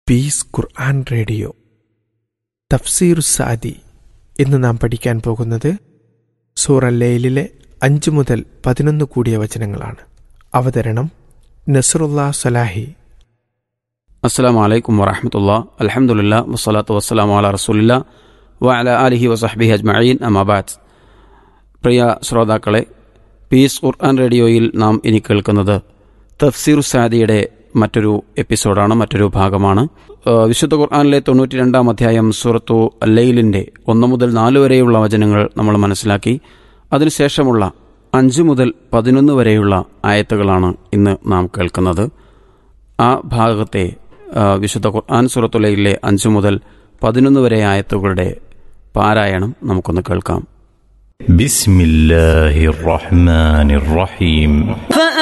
piece ഖുർആൻ radio തഫ്സീർ സാദി ഇന്ന് നാം പഠിക്കാൻ പോകുന്നത് സൂറ ലെയിലിലെ അഞ്ച് മുതൽ പതിനൊന്ന് കൂടിയ വചനങ്ങളാണ് അവതരണം നസറുല്ലാ സലാഹി അസ്സാം വലൈക്കും വറഹമത്തുള്ള അലഹമുല്ല വസ്സലാത്തു വസ്സലാം അല റസൂലില്ല വഅല അലിഹി വസഹബി അജ്മഈൻ അമാബാദ് പ്രിയ ശ്രോതാക്കളെ പീസ് ഖുർആൻ റേഡിയോയിൽ നാം ഇനി കേൾക്കുന്നത് തഫ്സീർ സാദിയുടെ മറ്റൊരു എപ്പിസോഡാണ് മറ്റൊരു ഭാഗമാണ് ഏഹ് വിശുദ്ധ ഖുർആനിലെ തൊണ്ണൂറ്റി രണ്ടാം അധ്യായം സൂറത്തു അല്ലയിലിൻ്റെ ഒന്ന് മുതൽ നാല് വരെയുള്ള വചനങ്ങൾ നമ്മൾ മനസ്സിലാക്കി അതിനുശേഷമുള്ള അഞ്ച് മുതൽ പതിനൊന്ന് വരെയുള്ള ആയത്തുകളാണ് ഇന്ന് നാം കേൾക്കുന്നത് ആ ഭാഗത്തെ ആ, വിശുദ്ധ ഖുർആൻ സുറത്തുലയിലെ അഞ്ച് മുതൽ പതിനൊന്ന് വരെ ആയത്തുകളുടെ പാരായണം നമുക്കൊന്ന് കേൾക്കാം بسم الله الرحمن الرحيم